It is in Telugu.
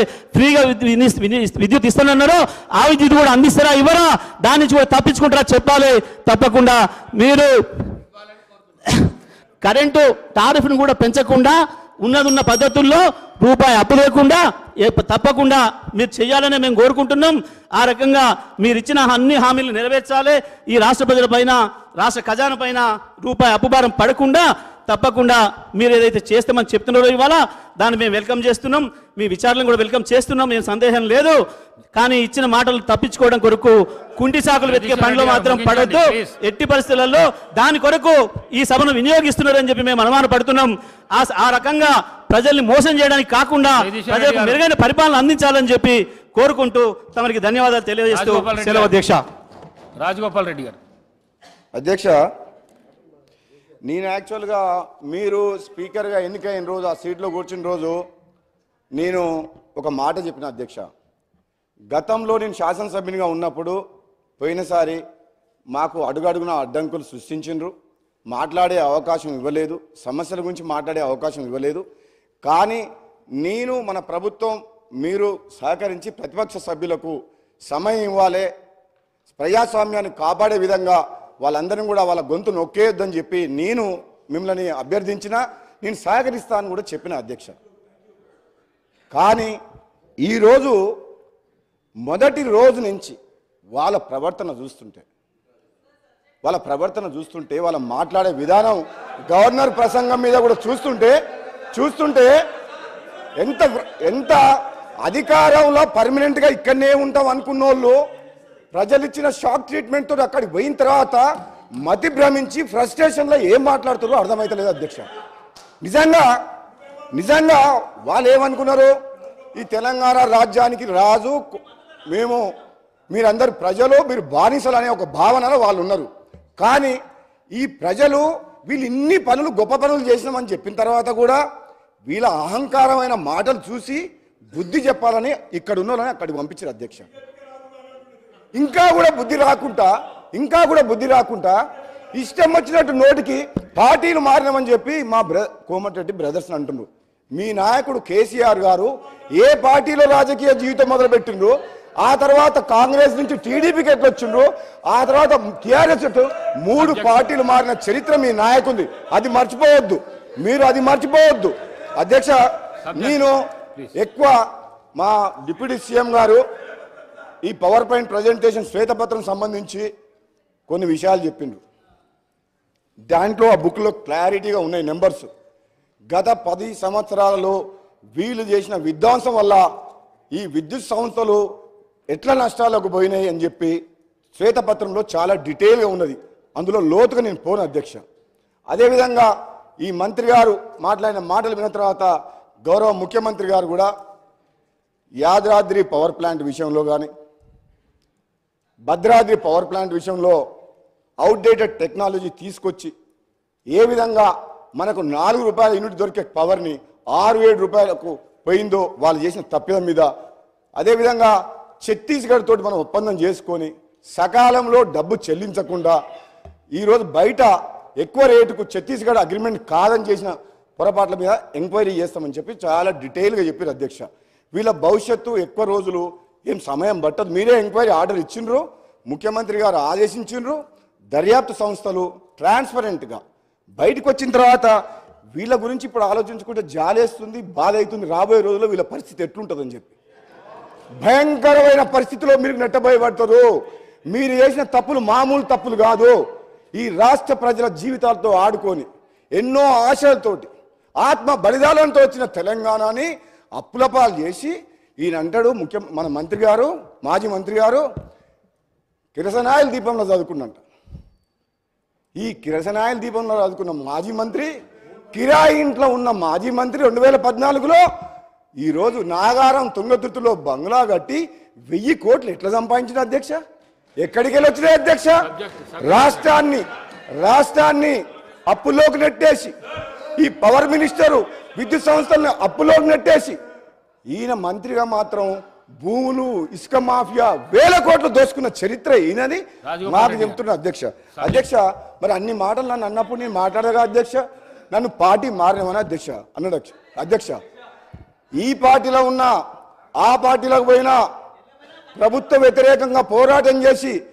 ఫ్రీగా విద్యు- విని- విని- విద్యుత్ ఇస్తానన్నారో ఆ విద్యుత్ కూడా అందిస్తారా ఇవ్వరా దాని నుంచి కూడా తప్పించుకుంటారా చెప్పాలి తప్పకుండా మీరు కరెంటు టారిఫ్ను కూడా పెంచకుండా ఉన్నదున్న పద్ధతుల్లో రూపాయి అప్పు లేకుండా ఏ- తప్పకుండా మీరు చేయాలని మేము కోరుకుంటున్నాం ఆ రకంగా మీరు ఇచ్చిన అన్ని హామీలు నెరవేర్చాలి ఈ రాష్ట్ర ప్రజల పైన రాష్ట్ర ఖజానా పైన రూపాయి అప్పుభారం పడకుండా తప్పకుండా మీరు ఏదైతే చేస్తామని చెప్తున్నారో ఇవాళ దాన్ని మేము వెల్కమ్ చేస్తున్నాం మీ విచారణను కూడా వెల్కమ్ చేస్తున్నాం ఏం సందేహం లేదు కానీ ఇచ్చిన మాటలు తప్పించుకోవడం కొరకు కుంటి సాకులు వెతికే పనిలో మాత్రం పడొద్దు ఎట్టి పరిస్థితులలో దాని కొరకు ఈ సభను వినియోగిస్తున్నారని చెప్పి మేము అనుమాన పడుతున్నాం ఆ ఆ రకంగా ప్రజల్ని మోసం చేయడానికి కాకుండా జగదీశ్వర్ రెడ్డి ప్రజలకు గారు. మెరుగైన పరిపాలన అందించాలని చెప్పి కోరుకుంటూ తమరికి ధన్యవాదాలు తెలియజేస్తూ రాజగోపాల్ రెడ్డి సెలవు గారు. అధ్యక్ష రాజగోపాల్ రెడ్డి గారు అధ్యక్ష నేను యాక్చువల్గా మీరు స్పీకర్గా ఎన్నికైన రోజు ఆ సీట్లో కూర్చున్న రోజు నేను ఒక మాట చెప్పిన అధ్యక్ష గతంలో నేను శాసనసభ్యునిగా ఉన్నప్పుడు పోయినసారి మాకు అడుగడుగున అడ్డంకులు సృష్టించిండ్రు మాట్లాడే అవకాశం ఇవ్వలేదు సమస్యల గురించి మాట్లాడే అవకాశం ఇవ్వలేదు కానీ నేను మన ప్రభుత్వం మీరు సహకరించి ప్రతిపక్ష సభ్యులకు సమయం ఇవ్వాలి ప్రజాస్వామ్యాన్ని కాపాడే విధంగా వాళ్ళందరినీ కూడా వాళ్ళ గొంతు నొక్కేయొద్దని చెప్పి నేను మిమ్మల్ని అభ్యర్థించిన నేను సహకరిస్తాను కూడా చెప్పిన అధ్యక్ష కానీ ఈరోజు మొదటి రోజు నుంచి వాళ్ళ ప్రవర్తన చూస్తుంటే వాళ్ళ ప్రవర్తన చూస్తుంటే వాళ్ళ మాట్లాడే విధానం గవర్నర్ ప్రసంగం మీద కూడా చూస్తుంటే చూస్తుంటే ఎంత ఎంత అధికారంలో పర్మనెంట్గా ఇక్కడనే ఉంటాం అనుకున్న వాళ్ళు ప్రజలు ఇచ్చిన షాక్ ట్రీట్మెంట్ తోటి అక్కడికి పోయిన తర్వాత మతి భ్రమించి ఫ్రస్ట్రేషన్లో ఏం మాట్లాడుతారో అర్థమవుతలేదు అధ్యక్ష నిజంగా నిజంగా వాళ్ళు ఏమనుకున్నారు ఈ తెలంగాణ రాజ్యానికి రాజు మేము మీరందరు ప్రజలు మీరు బానిసలు అనే ఒక భావనలో వాళ్ళు ఉన్నారు కానీ ఈ ప్రజలు వీళ్ళు ఇన్ని పనులు గొప్ప పనులు చేసినామని చెప్పిన తర్వాత కూడా వీళ్ళ అహంకారమైన మాటలు చూసి బుద్ధి చెప్పాలని ఇక్కడ ఉన్న వాళ్ళని అక్కడికి పంపించారు అధ్యక్ష ఇంకా కూడా బుద్ధి రాకుండా ఇంకా కూడా బుద్ధి రాకుండా ఇష్టం వచ్చినట్టు నోటికి పార్టీలు మారినామని చెప్పి మా బ్ర కోమటిరెడ్డి బ్రదర్స్ అంటున్నారు మీ నాయకుడు కేసీఆర్ గారు ఏ పార్టీలో రాజకీయ జీవితం మొదలుపెట్టిండ్రు ఆ తర్వాత కాంగ్రెస్ నుంచి టీడీపీకి ఎట్లా వచ్చిండ్రు ఆ తర్వాత టీఆర్ఎస్ ఎటు మూడు పార్టీలు మారిన చరిత్ర మీ నాయకుంది అది మర్చిపోవద్దు మీరు అది మర్చిపోవద్దు అధ్యక్ష నేను ఎక్కువ మా డిప్యూటీ సీఎం గారు ఈ పవర్ పాయింట్ ప్రజెంటేషన్ శ్వేతపత్రం సంబంధించి కొన్ని విషయాలు చెప్పిండ్రు దాంట్లో ఆ బుక్లో క్లారిటీగా ఉన్నాయి నెంబర్స్ గత పది సంవత్సరాలలో వీళ్ళు చేసిన విధ్వంసం వల్ల ఈ విద్యుత్ సంస్థలు ఎట్లా నష్టాలకు పోయినాయి అని చెప్పి శ్వేతపత్రంలో చాలా డీటెయిల్గా ఉన్నది అందులో లోతుగా నేను పోను అధ్యక్ష అదేవిధంగా ఈ మంత్రి గారు మాట్లాడిన మాటలు విన్న తర్వాత గౌరవ ముఖ్యమంత్రి గారు కూడా యాదాద్రి పవర్ ప్లాంట్ విషయంలో కానీ భద్రాద్రి పవర్ ప్లాంట్ విషయంలో అవుట్డేటెడ్ టెక్నాలజీ తీసుకొచ్చి ఏ విధంగా మనకు నాలుగు రూపాయల యూనిట్ దొరికే పవర్ని ఆరు ఏడు రూపాయలకు పోయిందో వాళ్ళు చేసిన తప్పిదం మీద అదేవిధంగా ఛత్తీస్గఢ్ తోటి మనం ఒప్పందం చేసుకొని సకాలంలో డబ్బు చెల్లించకుండా ఈరోజు బయట ఎక్కువ రేటుకు ఛత్తీస్గఢ్ అగ్రిమెంట్ కాదని చేసిన పొరపాట్ల మీద ఎంక్వైరీ చేస్తామని చెప్పి చాలా డీటెయిల్గా చెప్పారు అధ్యక్ష వీళ్ళ భవిష్యత్తు ఎక్కువ రోజులు ఏం సమయం పట్టదు మీరే ఎంక్వైరీ ఆర్డర్ ఇచ్చిండ్రు ముఖ్యమంత్రి గారు ఆదేశించిండ్రు దర్యాప్తు సంస్థలు ట్రాన్స్పరెంట్గా బయటకు వచ్చిన తర్వాత వీళ్ళ గురించి ఇప్పుడు ఆలోచించుకుంటే జాలేస్తుంది బాధ అవుతుంది రాబోయే రోజుల్లో వీళ్ళ పరిస్థితి ఎట్లుంటుందని చెప్పి భయంకరమైన పరిస్థితిలో మీరు నెట్టబోయబడతారు మీరు చేసిన తప్పులు మామూలు తప్పులు కాదు ఈ రాష్ట్ర ప్రజల జీవితాలతో ఆడుకొని ఎన్నో ఆశలతోటి ఆత్మ బలిదానంతో వచ్చిన తెలంగాణని అప్పులపాలు చేసి ఈయన అంటాడు ముఖ్య మన మంత్రి గారు మాజీ మంత్రి గారు కిరసనాయిల దీపంలో చదువుకున్నంట ఈ కిరసనాయిల దీపంలో చదువుకున్న మాజీ మంత్రి కిరాయి ఇంట్లో ఉన్న మాజీ మంత్రి రెండు వేల పద్నాలుగులో ఈరోజు నాగారం తుంగతుర్తిలో బంగ్లా కట్టి వెయ్యి కోట్లు ఎట్లా సంపాదించిన అధ్యక్ష ఎక్కడికి వెళ్ళి వచ్చినాయి అధ్యక్ష రాష్ట్రాన్ని రాష్ట్రాన్ని అప్పులోకి నెట్టేసి ఈ పవర్ మినిస్టరు విద్యుత్ సంస్థలను అప్పులోకి నెట్టేసి ఈయన మంత్రిగా మాత్రం భూములు ఇసుక మాఫియా వేల కోట్లు దోసుకున్న చరిత్ర ఈయనది రాజగోపాల్ మాకు రెడ్డి చెప్తున్నా అధ్యక్ష అధ్యక్ష మరి అన్ని మాటలు నన్ను అన్నప్పుడు నేను మాట్లాడగా అధ్యక్ష నన్ను పార్టీ మారినమని అధ్యక్ష అన్నాడు అధ్యక్ష. అధ్యక్ష ఈ పార్టీలో ఉన్న ఆ పార్టీలకు పోయినా ప్రభుత్వ వ్యతిరేకంగా పోరాటం చేసి